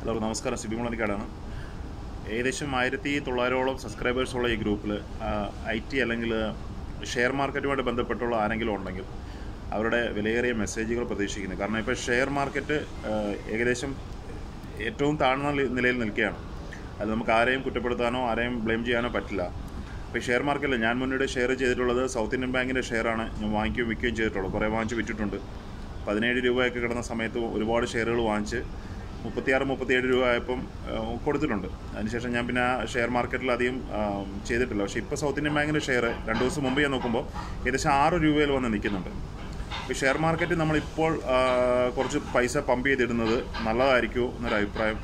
hello നമസ്കാരം സിബി മുളനിക്കാടാണ് ഏകദേശം ആയിരത്തി തൊള്ളായിരോളം സബ്സ്ക്രൈബേഴ്സുള്ള ഈ ഗ്രൂപ്പിൽ ഐ ടി അല്ലെങ്കിൽ ഷെയർ മാർക്കറ്റുമായിട്ട് ബന്ധപ്പെട്ടുള്ള ആരെങ്കിലും ഉണ്ടെങ്കിൽ അവരുടെ വിലയേറിയ മെസ്സേജുകൾ പ്രതീക്ഷിക്കുന്നു കാരണം ഇപ്പോൾ ഷെയർ മാർക്കറ്റ് ആ, ഏകദേശം ഏറ്റവും താഴ്ന്ന നി- നിലയിൽ നിൽക്കുകയാണ് അത് നമുക്ക് ആരെയും കുറ്റപ്പെടുത്താനോ ആരെയും ബ്ലെയിം ചെയ്യാനോ പറ്റില്ല ഇപ്പോൾ ഈ ഷെയർ മാർക്കറ്റിൽ ഞാൻ മുന്നേ ഷെയർ ചെയ്തിട്ടുള്ളത് സൗത്ത് ഇന്ത്യൻ ബാങ്കിൻ്റെ ഷെയറാണ് ഞാൻ വാങ്ങിക്കുകയും വിൽക്കുകയും ചെയ്തിട്ടുള്ളത് കുറേ വാങ്ങിച്ച് വിറ്റിട്ടുണ്ട് പതിനേഴ് രൂപയൊക്കെ കിടന്ന സമയത്ത് ഒരുപാട് ഷെയറുകൾ വാങ്ങിച്ച് മുപ്പത്തിയാറ് മുപ്പത്തിയേഴ് രൂപ ആയപ്പം ആ, കൊടുത്തിട്ടുണ്ട് അതിനുശേഷം ഞാൻ പിന്നെ ആ ഷെയർ മാർക്കറ്റിൽ അധികം ആ, ചെയ്തിട്ടില്ല പക്ഷേ ഇപ്പോൾ സൗത്ത് ഇന്ത്യൻ ബാങ്കിൻ്റെ ഷെയർ രണ്ട് ദിവസം മുമ്പ് ഞാൻ നോക്കുമ്പോൾ ഏകദേശം ആറ് രൂപയിൽ വന്ന് നിൽക്കുന്നുണ്ട് ഈ ഷെയർ മാർക്കറ്റ് നമ്മളിപ്പോൾ ആ, കുറച്ച് പൈസ പമ്പ് ചെയ്തിടുന്നത് നല്ലതായിരിക്കുമോ എന്നൊരു അഭിപ്രായം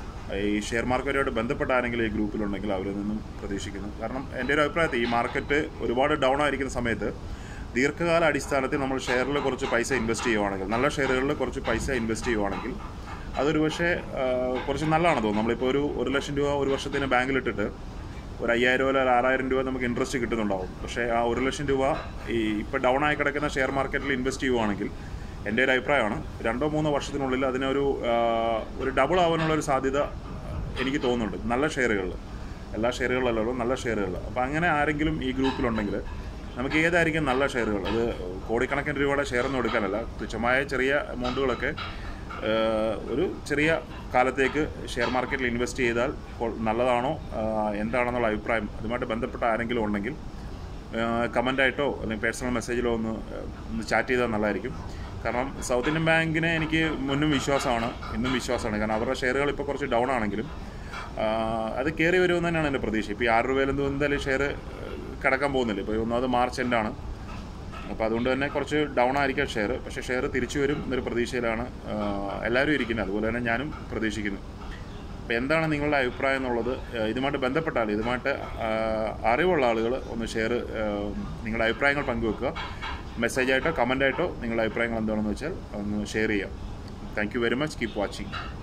ഈ ഷെയർ മാർക്കറ്റുമായിട്ട് ബന്ധപ്പെട്ട ആരെങ്കിലും ഈ ഗ്രൂപ്പിലുണ്ടെങ്കിൽ അവരിൽ നിന്നും പ്രതീക്ഷിക്കുന്നു കാരണം എൻ്റെ ഒരു അഭിപ്രായത്തിൽ ഈ മാർക്കറ്റ് ഒരുപാട് ഡൗൺ ആയിരിക്കുന്ന സമയത്ത് ദീർഘകാല അടിസ്ഥാനത്തിൽ നമ്മൾ ഷെയറിൽ കുറച്ച് പൈസ ഇൻവെസ്റ്റ് ചെയ്യുവാണെങ്കിൽ നല്ല ഷെയറുകളിൽ കുറച്ച് പൈസ ഇൻവെസ്റ്റ് ചെയ്യുവാണെങ്കിൽ അതൊരു പക്ഷേ ആ, കുറച്ച് നല്ലതാണ് തോന്നുന്നു നമ്മളിപ്പോൾ ഒരു ഒരു ലക്ഷം രൂപ ഒരു വർഷത്തിന് ബാങ്കിലിട്ടിട്ട് ഒരു അയ്യായിരം രൂപ അല്ലെങ്കിൽ ആറായിരം രൂപ നമുക്ക് ഇൻട്രസ്റ്റ് കിട്ടുന്നുണ്ടാവും പക്ഷേ ആ ഒരു ലക്ഷം രൂപ ഈ ഇപ്പോൾ ഡൗൺ ആയി കിടക്കുന്ന ഷെയർ മാർക്കറ്റിൽ ഇൻവെസ്റ്റ് ചെയ്യുവാണെങ്കിൽ എൻ്റെ ഒരു അഭിപ്രായമാണ് രണ്ടോ മൂന്നോ വർഷത്തിനുള്ളിൽ അതിനൊരു ആ, ഒരു ഡബിൾ ആവാനുള്ള ഒരു സാധ്യത എനിക്ക് തോന്നുന്നുണ്ട് നല്ല ഷെയറുകളിൽ എല്ലാ ഷെയറുകളിലല്ലോ നല്ല ഷെയറുകൾ അപ്പോൾ അങ്ങനെ ആരെങ്കിലും ഈ ഗ്രൂപ്പിലുണ്ടെങ്കിൽ നമുക്ക് ഏതായിരിക്കും നല്ല ഷെയറുകൾ അത് കോടിക്കണക്കിന് രൂപയുടെ ഷെയർ ഒന്നും എടുക്കാനല്ല തുച്ഛമായ ചെറിയ എമൗണ്ടുകളൊക്കെ ഏഹ്, ഒരു ചെറിയ കാലത്തേക്ക് ഷെയർ മാർക്കറ്റിൽ ഇൻവെസ്റ്റ് ചെയ്താൽ കൊ- നല്ലതാണോ ആഹ്, എന്താണെന്നുള്ള അഭിപ്രായം അതുമായിട്ട് ബന്ധപ്പെട്ട ആരെങ്കിലും ഉണ്ടെങ്കിൽ കമൻ്റായിട്ടോ അല്ലെങ്കിൽ പേഴ്സണൽ മെസ്സേജിലോ ഒന്ന് ഏഹ്, ഒന്ന് ചാറ്റ് ചെയ്താൽ നല്ലതായിരിക്കും കാരണം സൗത്ത് ഇന്ത്യൻ ബാങ്കിനെ എനിക്ക് മുന്നും വിശ്വാസമാണ് ഇന്നും വിശ്വാസമാണ് കാരണം അവരുടെ ഷെയറുകൾ ഇപ്പോൾ കുറച്ച് ഡൗൺ ആണെങ്കിലും ആഹ്, അത് കയറി വരുമെന്ന് തന്നെയാണ് എൻ്റെ പ്രതീക്ഷ ഇപ്പോൾ ഈ ആറ് രൂപയിലെന്തോ എന്തായാലും ഷെയർ കിടക്കാൻ പോകുന്നില്ല ഇപ്പോൾ ഒന്നാമത് മാർച്ച് എൻഡാണ് അപ്പോൾ അതുകൊണ്ട് തന്നെ കുറച്ച് ഡൗൺ ആയിരിക്കാം ഷെയർ പക്ഷേ ഷെയർ തിരിച്ചു വരും എന്നൊരു പ്രതീക്ഷയിലാണ് ആഹ്, എല്ലാവരും ഇരിക്കുന്നത് അതുപോലെ തന്നെ ഞാനും പ്രതീക്ഷിക്കുന്നു അപ്പോൾ എന്താണ് നിങ്ങളുടെ അഭിപ്രായം എന്നുള്ളത് ആഹ്, ഇതുമായിട്ട് ബന്ധപ്പെട്ടാൽ ഇതുമായിട്ട് ആഹ്, അറിവുള്ള ആളുകൾ ഒന്ന് ഷെയർ നിങ്ങളുടെ അഭിപ്രായങ്ങൾ പങ്കുവെക്കുക മെസ്സേജായിട്ടോ കമൻ്റായിട്ടോ നിങ്ങളുടെ അഭിപ്രായങ്ങൾ എന്താണെന്ന് വെച്ചാൽ ഒന്ന് ഷെയർ ചെയ്യാം thank you very much keep watching